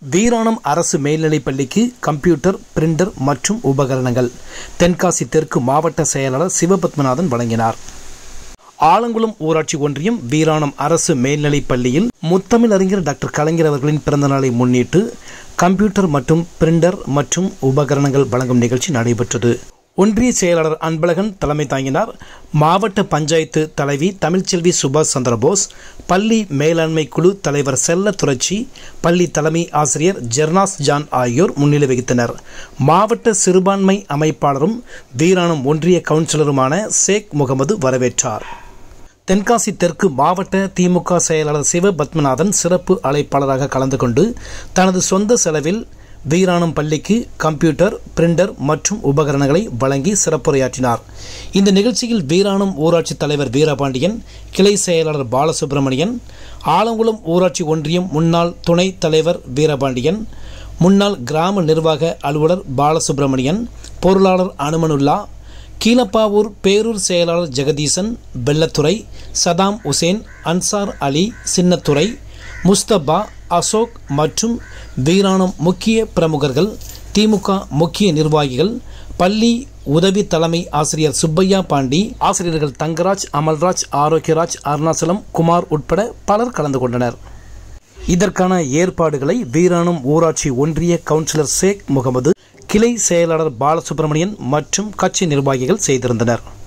வீராணம் அரசு மேல்நிலைப் பள்ளிக்கு கம்ப்யூட்டர் பிரிண்டர் மற்றும் உபகரணங்கள் தென்காசி தெற்கு மாவட்ட செயலாளர் சிவபத்மநாதன் வழங்கினார் ஆலங்குளம் ஊராட்சி ஒன்றியம் வீராணம் அரசு மேல்நிலைப் பள்ளியில் முத்தமிழ் அறிஞர் டாக்டர் கலைஞர் அவர்களின் பிறந்தநாளை முன்னிட்டு கம்ப்யூட்டர் மற்றும் பிரிண்டர் மற்றும் உபகரணங்கள் வழங்கும் நிகழ்ச்சி நடைபெற்றது ஒன்றிய செயலாளர் அன்பழகன் தலைமை தாங்கினார் மாவட்ட பஞ்சாயத்து தலைவி தமிழ்ச்செல்வி சுபாஷ் சந்திரபோஸ் பள்ளி மேலாண்மை குழு தலைவர் செல்ல துறச்சி பள்ளி தலைமை ஆசிரியர் ஜெர்னாஸ் ஜான் ஆகியோர் முன்னிலை வகித்தனர் மாவட்ட சிறுபான்மை அமைப்பாளரும் வீராணம் ஒன்றிய கவுன்சிலருமான ஷேக் முகமது வரவேற்றார் தென்காசி தெற்கு மாவட்ட திமுக செயலாளர் சிவ பத்மநாதன் சிறப்பு அழைப்பாளராக கலந்து கொண்டு தனது சொந்த செலவில் வீராணம் பள்ளிக்கு கம்ப்யூட்டர் பிரிண்டர் மற்றும் உபகரணங்களை வழங்கி சிறப்புரையாற்றினார் இந்த நிகழ்ச்சியில் வீராணம் ஊராட்சி தலைவர் வீரபாண்டியன் கிளை செயலாளர் பாலசுப்பிரமணியன் ஆலங்குளம் ஊராட்சி ஒன்றியம் முன்னாள் துணைத் தலைவர் வீரபாண்டியன் முன்னாள் கிராம நிர்வாக அலுவலர் பாலசுப்பிரமணியன் பொருளாளர் அனுமனுல்லா கீழப்பாவூர் பேரூர் செயலாளர் ஜெகதீசன் வெள்ளத்துறை சதாம் உசேன் அன்சார் அலி சின்னத்துறை முஸ்தபா அசோக் மற்றும் வீராணம் முக்கிய பிரமுகர்கள் திமுக முக்கிய நிர்வாகிகள் பள்ளி உதவி தலைமை ஆசிரியர் சுப்பையா பாண்டி ஆசிரியர்கள் தங்கராஜ் அமல்ராஜ் ஆரோக்கியராஜ் அருணாச்சலம் குமார் உட்பட பலர் கலந்து கொண்டனர் இதற்கான ஏற்பாடுகளை வீராணம் ஊராட்சி ஒன்றிய கவுன்சிலர் ஷேக் முகமது கிளை செயலாளர் பாலசுப்ரமணியன் மற்றும் கட்சி நிர்வாகிகள் செய்திருந்தனர்